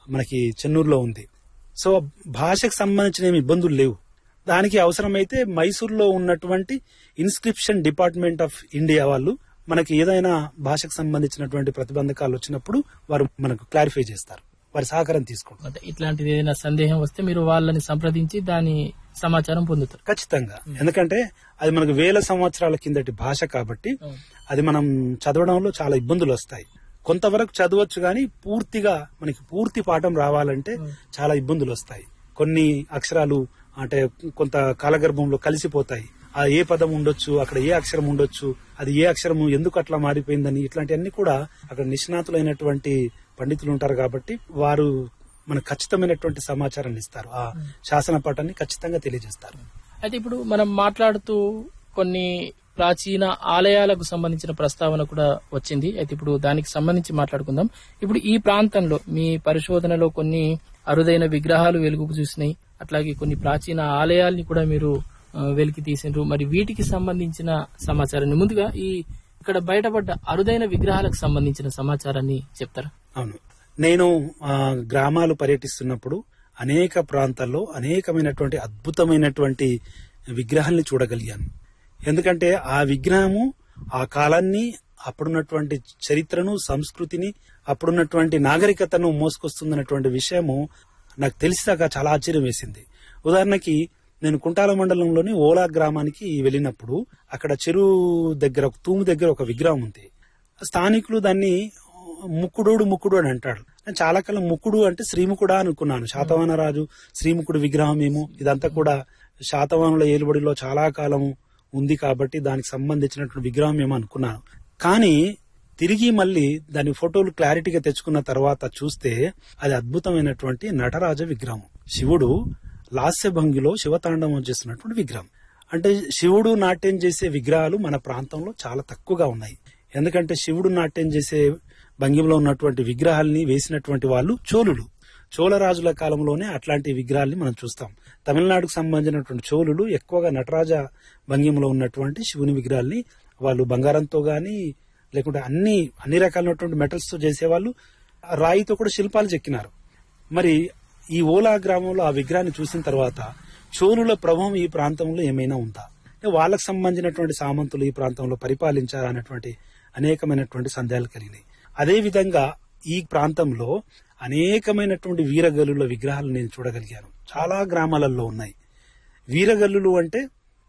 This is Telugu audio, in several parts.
మనకి చెన్నూరులో ఉంది సో భాషకు సంబంధించిన ఏమి ఇబ్బందులు లేవు దానికి అవసరమైతే మైసూర్లో ఉన్నటువంటి ఇన్స్క్రిప్షన్ డిపార్ట్మెంట్ ఆఫ్ ఇండియా వాళ్ళు మనకి ఏదైనా భాషకు సంబంధించినటువంటి ప్రతిబంధకాలు వచ్చినప్పుడు వారు మనకు క్లారిఫై చేస్తారు వారి సహకారం తీసుకుంటారు అంటే ఇట్లాంటిది ఏదైనా సందేహం వస్తే మీరు వాళ్ళని సంప్రదించి దాని సమాచారం పొందుతారు ఖచ్చితంగా ఎందుకంటే అది మనకు వేల సంవత్సరాల కిందటి భాష కాబట్టి అది మనం చదవడంలో చాలా ఇబ్బందులు వస్తాయి కొంతవరకు చదవచ్చు కానీ పూర్తిగా మనకి పూర్తి పాఠం రావాలంటే చాలా ఇబ్బందులు వస్తాయి కొన్ని అక్షరాలు అంటే కొంత కాలగర్భంలో కలిసిపోతాయి ఆ ఏ పదం ఉండొచ్చు అక్కడ ఏ అక్షరం ఉండొచ్చు అది ఏ అక్షరము ఎందుకు అట్లా మారిపోయిందని ఇట్లాంటివన్నీ కూడా అక్కడ నిష్ణాతులైనటువంటి పండితులు ఉంటారు కాబట్టి వారు మనకు ఖచ్చితమైనటువంటి సమాచారాన్ని ఇస్తారు ఆ శాసన పాఠాన్ని ఖచ్చితంగా తెలియజేస్తారు అయితే ఇప్పుడు మనం మాట్లాడుతూ కొన్ని ప్రాచీన ఆలయాలకు సంబంధించిన ప్రస్తావన కూడా వచ్చింది అయితే ఇప్పుడు దానికి సంబంధించి మాట్లాడుకుందాం ఇప్పుడు ఈ ప్రాంతంలో మీ పరిశోధనలో కొన్ని అరుదైన విగ్రహాలు వెలుగుకు చూసినాయి అట్లాగే కొన్ని ప్రాచీన ఆలయాల్ని కూడా మీరు ఆ, వెలికి తీసిండ్రు మరి వీటికి సంబంధించిన సమాచారాన్ని ముందుగా ఈ ఇక్కడ బయటపడ్డ అరుదైన విగ్రహాలకు సంబంధించిన సమాచారాన్ని చెప్తారా అవును నేను ఆ, గ్రామాలు పర్యటిస్తున్నప్పుడు అనేక ప్రాంతాల్లో అనేకమైనటువంటి అద్భుతమైనటువంటి విగ్రహాల్ని చూడగలిగాను ఎందుకంటే ఆ విగ్రహము ఆ కాలాన్ని అప్పుడున్నటువంటి చరిత్రను సంస్కృతిని అప్పుడున్నటువంటి నాగరికతను మోసుకొస్తుందన్నటువంటి విషయము నాకు తెలిసాక చాలా ఆశ్చర్యం వేసింది ఉదాహరణకి నేను కుంటాల మండలంలోని ఓలా గ్రామానికి వెళ్ళినప్పుడు అక్కడ చెరువు దగ్గర ఒక తూము దగ్గర ఒక విగ్రహం ఉంది స్థానికులు దాన్ని ముక్కుడోడు ముక్కుడు అని అంటాడు నేను చాలా కాలం ముక్కుడు అంటే శ్రీముకుడా అనుకున్నాను శాతవాహన రాజు శ్రీముకుడు విగ్రహం ఏమో ఇదంతా కూడా శాతవాహనుల ఏలుబడిలో చాలా కాలం ఉంది కాబట్టి దానికి సంబంధించినటువంటి విగ్రహం ఏమో అనుకున్నాను కానీ తిరిగి మళ్ళీ దాని ఫోటోలు క్లారిటీగా తెచ్చుకున్న తర్వాత చూస్తే అది అద్భుతమైనటువంటి నటరాజ విగ్రహం శివుడు లాస్య భంగిలో శివతాండవం చేస్తున్నటువంటి విగ్రహం అంటే శివుడు నాట్యం చేసే విగ్రహాలు మన ప్రాంతంలో చాలా తక్కువగా ఉన్నాయి ఎందుకంటే శివుడు నాట్యం చేసే భంగిమలో ఉన్నటువంటి విగ్రహాల్ని వేసినటువంటి వాళ్ళు చోళులు చోళరాజుల కాలంలోనే అట్లాంటి విగ్రహాల్ని మనం చూస్తాం తమిళనాడుకు సంబంధించినటువంటి చోళులు ఎక్కువగా నటరాజ భంగిమలో ఉన్నటువంటి శివుని విగ్రహాల్ని వాళ్ళు బంగారంతో గాని లేకుంటే అన్ని అన్ని రకాలైనటువంటి మెటల్స్ తో చేసేవాళ్ళు ఆ రాయితో కూడా శిల్పాలు చెక్కినారు మరి ఈ ఓలా గ్రామంలో ఆ విగ్రహాన్ని చూసిన తర్వాత చోళుల ప్రభావం ఈ ప్రాంతంలో ఏమైనా ఉందా అంటే వాళ్ళకు సంబంధించినటువంటి సామంతులు ఈ ప్రాంతంలో పరిపాలించారా అనేటువంటి అనేకమైనటువంటి సందేహాలు కలిగినాయి అదే విధంగా ఈ ప్రాంతంలో అనేకమైనటువంటి వీరగల్లుల విగ్రహాలు నేను చూడగలిగాను చాలా గ్రామాలలో ఉన్నాయి వీరగల్లులు అంటే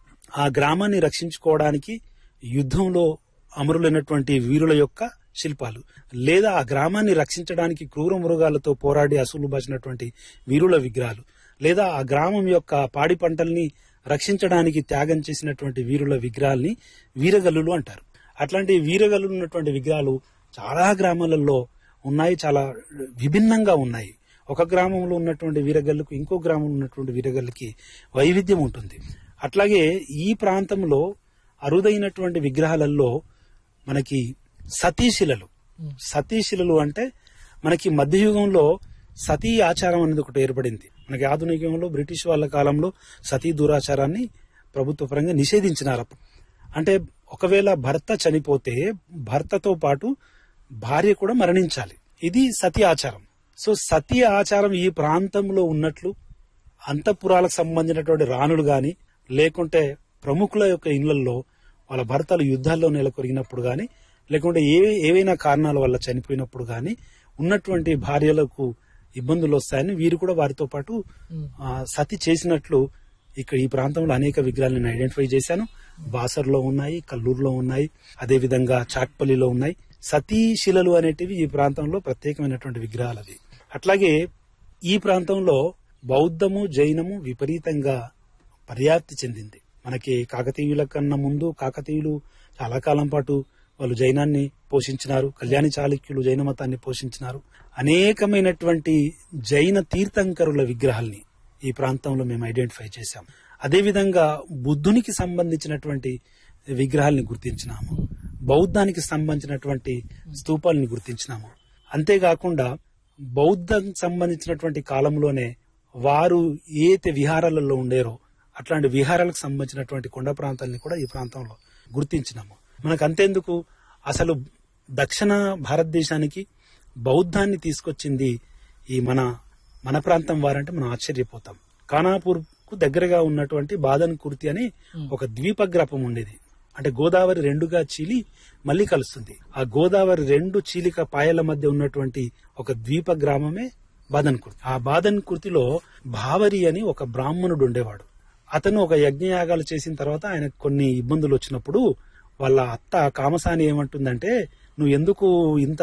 ఆ గ్రామాన్ని రక్షించుకోవడానికి యుద్ధంలో అమరులైనటువంటి వీరుల యొక్క శిల్పాలు లేదా ఆ గ్రామాన్ని రక్షించడానికి క్రూర మృగాలతో పోరాడి అసూలు బాచినటువంటి వీరుల విగ్రహాలు లేదా ఆ గ్రామం యొక్క పాడి పంటల్ని రక్షించడానికి త్యాగం చేసినటువంటి వీరుల విగ్రహాల్ని వీరగల్లులు అంటారు అట్లాంటి వీరగల్లులు ఉన్నటువంటి విగ్రహాలు చాలా గ్రామాలలో ఉన్నాయి చాలా విభిన్నంగా ఉన్నాయి ఒక గ్రామంలో ఉన్నటువంటి వీరగల్లుకు ఇంకో గ్రామంలో ఉన్నటువంటి వీరగల్లుకి వైవిధ్యం ఉంటుంది అట్లాగే ఈ ప్రాంతంలో అరుదైనటువంటి విగ్రహాలలో మనకి సతీశిలలు సతీశిలలు అంటే మనకి మధ్యయుగంలో సతీ ఆచారం అనేది ఒకటి ఏర్పడింది మనకి ఆధునిక యుగంలో బ్రిటిష్ వాళ్ళ కాలంలో సతీ దురాచారాన్ని ప్రభుత్వ పరంగా నిషేధించినారు అప్పుడు. అంటే ఒకవేళ భర్త చనిపోతే భర్తతో పాటు భార్య కూడా మరణించాలి ఇది సతీ ఆచారం సో సతీ ఆచారం ఈ ప్రాంతంలో ఉన్నట్లు అంతఃపురాలకు సంబంధించినటువంటి రాణులు గాని లేకుంటే ప్రముఖుల యొక్క ఇళ్లలో వాళ్ళ భర్తలు యుద్ధాల్లో నెలకొరిగినప్పుడు గాని లేకుంటే ఏ ఏవైనా కారణాల వల్ల చనిపోయినప్పుడు గాని ఉన్నటువంటి భార్యలకు ఇబ్బందులు వస్తాయని వీరు కూడా వారితో పాటు ఆ, సతి చేసినట్లు ఇక్కడ ఈ ప్రాంతంలో అనేక విగ్రహాలను నేను ఐడెంటిఫై చేశాను బాసర్లో ఉన్నాయి కల్లూరులో ఉన్నాయి అదే విధంగా చాట్పల్లిలో ఉన్నాయి సతీ శిలలు అనేటివి ఈ ప్రాంతంలో ప్రత్యేకమైనటువంటి విగ్రహాలు అవి అట్లాగే ఈ ప్రాంతంలో బౌద్ధము జైనము విపరీతంగా పర్యాప్తి చెందింది మనకి కాకతీయుల కన్నా ముందు కాకతీయులు చాలా కాలం పాటు వాళ్ళు జైనాన్ని పోషించినారు కళ్యాణి చాళుక్యులు జైన మతాన్ని పోషించినారు అనేకమైనటువంటి జైన తీర్థంకరుల విగ్రహాల్ని ఈ ప్రాంతంలో మేము ఐడెంటిఫై చేశాం అదేవిధంగా బుద్ధునికి సంబంధించినటువంటి విగ్రహాల్ని గుర్తించినాము బౌద్ధానికి సంబంధించినటువంటి స్తూపాలని గుర్తించినాము అంతేకాకుండా బౌద్ధం సంబంధించినటువంటి కాలంలోనే వారు ఏతే విహారాలలో ఉండేరో అట్లాంటి విహారాలకు సంబంధించినటువంటి కొండ ప్రాంతాలని కూడా ఈ ప్రాంతంలో గుర్తించినాము మనకు అంతేందుకు అసలు దక్షిణ భారతదేశానికి బౌద్ధాన్ని తీసుకొచ్చింది ఈ మన మన ప్రాంతం వారంటే మనం ఆశ్చర్యపోతాం ఖానాపూర్ కు దగ్గరగా ఉన్నటువంటి బాదన్ కుర్తి అని ఒక ద్వీపగ్రపం ఉండేది అంటే గోదావరి రెండుగా చీలి మళ్ళీ కలుస్తుంది ఆ గోదావరి రెండు చీలిక పాయల మధ్య ఉన్నటువంటి ఒక ద్వీప గ్రామమే బాదన్ కుర్తి ఆ బాదన్ కుర్తిలో భావరి అని ఒక బ్రాహ్మణుడు ఉండేవాడు అతను ఒక యజ్ఞయాగాలు చేసిన తర్వాత ఆయన కొన్ని ఇబ్బందులు వచ్చినప్పుడు వాళ్ళ అత్త కామసాని ఏమంటుందంటే నువ్వు ఎందుకు ఇంత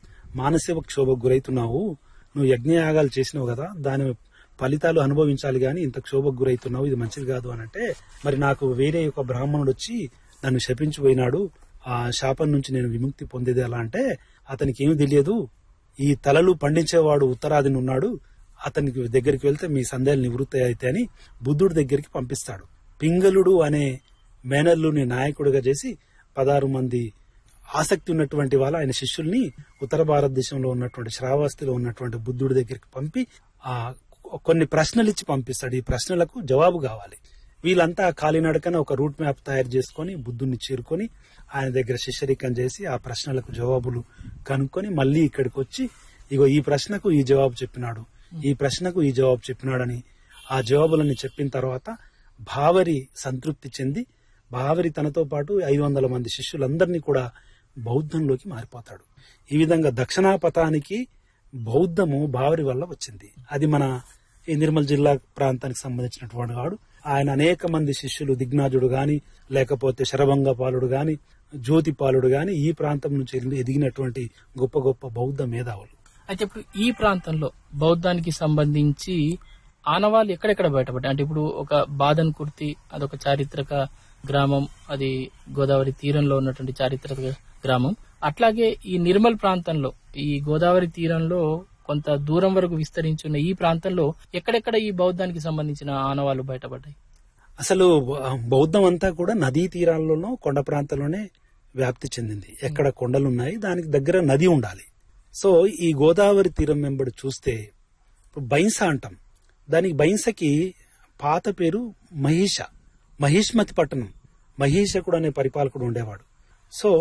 మానసిక క్షోభకు గురైతున్నావు నువ్వు యజ్ఞయాగాలు చేసినావు కదా దాని ఫలితాలు అనుభవించాలి గాని ఇంత క్షోభకు గురైతున్నావు ఇది మంచిది కాదు అని అంటే మరి నాకు వేరే ఒక బ్రాహ్మణుడు వచ్చి నన్ను శపించిపోయినాడు ఆ శాపం నుంచి నేను విముక్తి పొందేది ఎలా అంటే అతనికి ఏమీ తెలియదు ఈ తలలు పండించేవాడు ఉత్తరాదిని ఉన్నాడు అతనికి దగ్గరికి వెళ్తే మీ సందేహాలు నివృత్తి అయితే అని బుద్ధుడి దగ్గరికి పంపిస్తాడు పింగళుడు అనే మేనల్లుని నాయకుడిగా చేసి పదహారు మంది ఆసక్తి ఉన్నటువంటి వాళ్ళ ఆయన శిష్యుల్ని ఉత్తర భారతదేశంలో ఉన్నటువంటి శ్రావస్తిలో ఉన్నటువంటి బుద్ధుడి దగ్గరికి పంపి ఆ కొన్ని ప్రశ్నలు ఇచ్చి పంపిస్తాడు ఈ ప్రశ్నలకు జవాబు కావాలి వీళ్ళంతా కాలినడకన ఒక రూట్ మ్యాప్ తయారు చేసుకొని బుద్ధుడిని చేరుకొని ఆయన దగ్గర శిష్యరికం చేసి ఆ ప్రశ్నలకు జవాబులు కనుక్కొని మళ్ళీ ఇక్కడికి వచ్చి ఇగో ఈ ప్రశ్నకు ఈ జవాబు చెప్పినాడు ఈ ప్రశ్నకు ఈ జవాబు చెప్పినాడని ఆ జవాబులని చెప్పిన తర్వాత భావరి సంతృప్తి చెంది భావరి తనతో పాటు ఐదు వందల మంది శిష్యులందరినీ కూడా బౌద్ధంలోకి మారిపోతాడు ఈ విధంగా దక్షిణాపథానికి బౌద్ధము భావరి వల్ల వచ్చింది అది మన ఈ నిర్మల్ జిల్లా ప్రాంతానికి సంబంధించినటువంటి వాడు ఆయన అనేక మంది శిష్యులు దిగ్నాజుడు గాని లేకపోతే శరభంగపాలుడు గాని జ్యోతిపాలుడు గాని ఈ ప్రాంతం నుంచి ఎదిగినటువంటి గొప్ప గొప్ప బౌద్ధ మేధావులు అయితే ఇప్పుడు ఈ ప్రాంతంలో బౌద్ధానికి సంబంధించి ఆనవాళ్ళు ఎక్కడెక్కడ బయటపడ్డాయి అంటే ఇప్పుడు ఒక బాదన్ కుర్తి అదొక చారిత్రక గ్రామం అది గోదావరి తీరంలో ఉన్నటువంటి చారిత్రక గ్రామం అట్లాగే ఈ నిర్మల్ ప్రాంతంలో ఈ గోదావరి తీరంలో కొంత దూరం వరకు విస్తరించి ఉన్న ఈ ప్రాంతంలో ఎక్కడెక్కడ ఈ బౌద్ధానికి సంబంధించిన ఆనవాళ్లు బయటపడ్డాయి అసలు బౌద్ధం అంతా కూడా నదీ తీరాల్లోనూ కొండ ప్రాంతంలోనే వ్యాప్తి చెందింది ఎక్కడ కొండలు ఉన్నాయి దానికి దగ్గర నది ఉండాలి సో ఈ గోదావరి తీరం వెంబడి చూస్తే ఇప్పుడు బైంస అంటాం దానికి బైంసకి పాత పేరు మహిష మహిష్మతి పట్టణం మహీషకుడు అనే పరిపాలకుడు ఉండేవాడు సో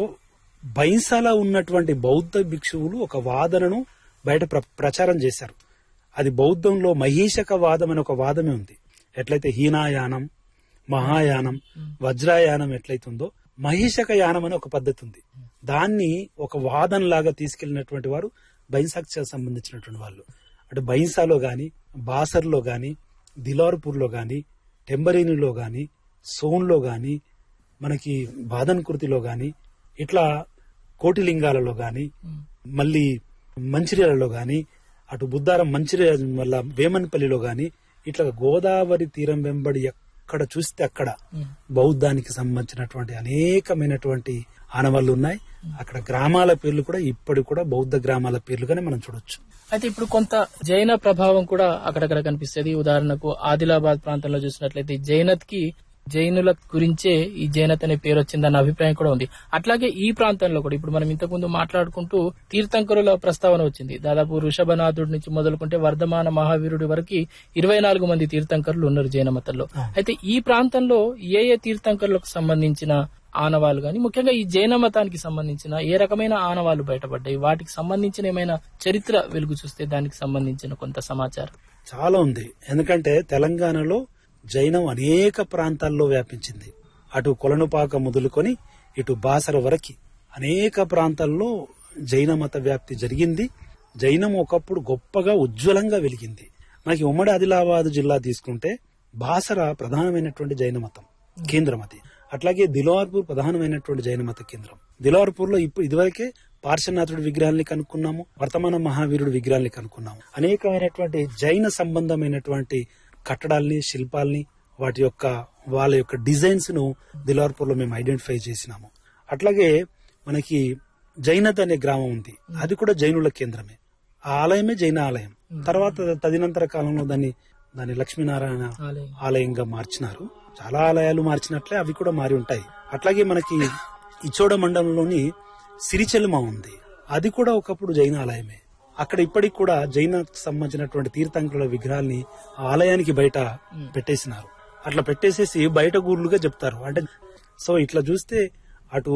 బైంసాలో ఉన్నటువంటి బౌద్ధ భిక్షువులు ఒక వాదనను బయట ప్ర- ప్రచారం చేశారు అది బౌద్ధంలో మహీషక వాదం అనే ఒక వాదమే ఉంది ఎట్లయితే హీనాయానం మహాయానం వజ్రాయానం ఎట్లయితుందో మహిషక యానం అనే ఒక పద్ధతి ఉంది దాన్ని ఒక వాదన లాగా తీసుకెళ్లినటువంటి వారు బైన్సాకు సంబంధించినటువంటి వాళ్ళు అంటే బైన్సాలో గాని బాసర్లో గాని దిలార్పూర్లో గాని టెంబరీనిలో గాని సోన్లో గాని మనకి బాదన్ కుర్తిలో గాని ఇట్లా కోటిలింగాలలో గాని మళ్ళీ మంచిర్యాలలో గాని అటు బుద్ధారం మంచిర్యాల మళ్ళా వేమన్పల్లిలో గాని ఇట్లా గోదావరి తీరం వెంబడి ఎక్కడ చూస్తే అక్కడ బౌద్ధానికి సంబంధించినటువంటి అనేకమైనటువంటి ఆనవాళ్లు ఉన్నాయి అక్కడ గ్రామాల పేర్లు కూడా ఇప్పటికి కూడా బౌద్ధ గ్రామాల పేర్లుగానే మనం చూడొచ్చు అయితే ఇప్పుడు కొంత జైన ప్రభావం కూడా అక్కడక్కడ కనిపిస్తుంది ఉదాహరణకు ఆదిలాబాద్ ప్రాంతంలో చూసినట్లయితే జైనత్ కి జైనుల గురించే ఈ జైనత్ అనే పేరు వచ్చిందన్న అభిప్రాయం కూడా ఉంది అట్లాగే ఈ ప్రాంతంలో కూడా ఇప్పుడు మనం ఇంతకుముందు మాట్లాడుకుంటూ తీర్థంకరుల ప్రస్తావన వచ్చింది దాదాపు వృషభనాథుడి నుంచి మొదలుకుంటే వర్ధమాన మహావీరుడి వరకు ఇరవై నాలుగు మంది తీర్థంకరులు ఉన్నారు జైన మతంలో అయితే ఈ ప్రాంతంలో ఏ ఏ తీర్థంకరులకు సంబంధించిన ఆనవాళ్లు గాని ముఖ్యంగా ఈ జైన మతానికి సంబంధించిన ఏ రకమైన ఆనవాళ్లు బయటపడ్డాయి వాటికి సంబంధించిన ఏమైనా చరిత్ర వెలుగు చూస్తే దానికి సంబంధించిన కొంత సమాచారం చాలా ఉంది ఎందుకంటే తెలంగాణలో జైనం అనేక ప్రాంతాల్లో వ్యాపించింది అటు కొలనుపాక మొదలుకొని ఇటు బాసర వరకు అనేక ప్రాంతాల్లో జైన మత వ్యాప్తి జరిగింది జైనం ఒకప్పుడు గొప్పగా ఉజ్వలంగా వెలిగింది మనకి ఉమ్మడి ఆదిలాబాద్ జిల్లా తీసుకుంటే బాసర ప్రధానమైనటువంటి జైన మతం కేంద్రం అది అట్లాగే దిలార్పూర్ ప్రధానమైనటువంటి జైన మత కేంద్రం దిలార్పూర్ లో ఇప్పుడు ఇదివరకే పార్శ్వనాథుడి విగ్రహాల్ని కనుక్కున్నాము వర్తమాన మహావీరుడి విగ్రహాల్ని కనుక్కున్నాము అనేకమైనటువంటి జైన సంబంధమైనటువంటి కట్టడాల్ని శిల్పాల్ని వాటి యొక్క వాళ్ళ యొక్క డిజైన్స్ ను దిలార్పూర్ లో మేము ఐడెంటిఫై చేసినాము అట్లాగే మనకి జైనత్ అనే గ్రామం ఉంది అది కూడా జైనుల కేంద్రమే ఆ ఆలయమే జైన ఆలయం తర్వాత తదినంతర కాలంలో దాన్ని దాన్ని లక్ష్మీనారాయణ ఆలయం. ఆలయంగా మార్చినారు చాలా ఆలయాలు మార్చినట్లే అవి కూడా మారి ఉంటాయి అట్లాగే మనకి ఇచోడ మండలంలోని సిరిచెల్మ ఉంది అది కూడా ఒకప్పుడు జైన ఆలయమే అక్కడ ఇప్పటికి కూడా జైన సంబంధించినటువంటి తీర్థంకుల విగ్రహాల్ని ఆ ఆలయానికి బయట పెట్టేసినారు అట్లా పెట్టేసేసి బయట గూర్లుగా చెప్తారు అంటే సో ఇట్లా చూస్తే అటు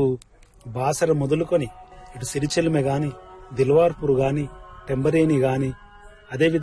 బాసర మొదలుకొని ఇటు సిరిచెల్మె గాని దిల్వార్పూర్ గాని టెంబరేని గాని అదే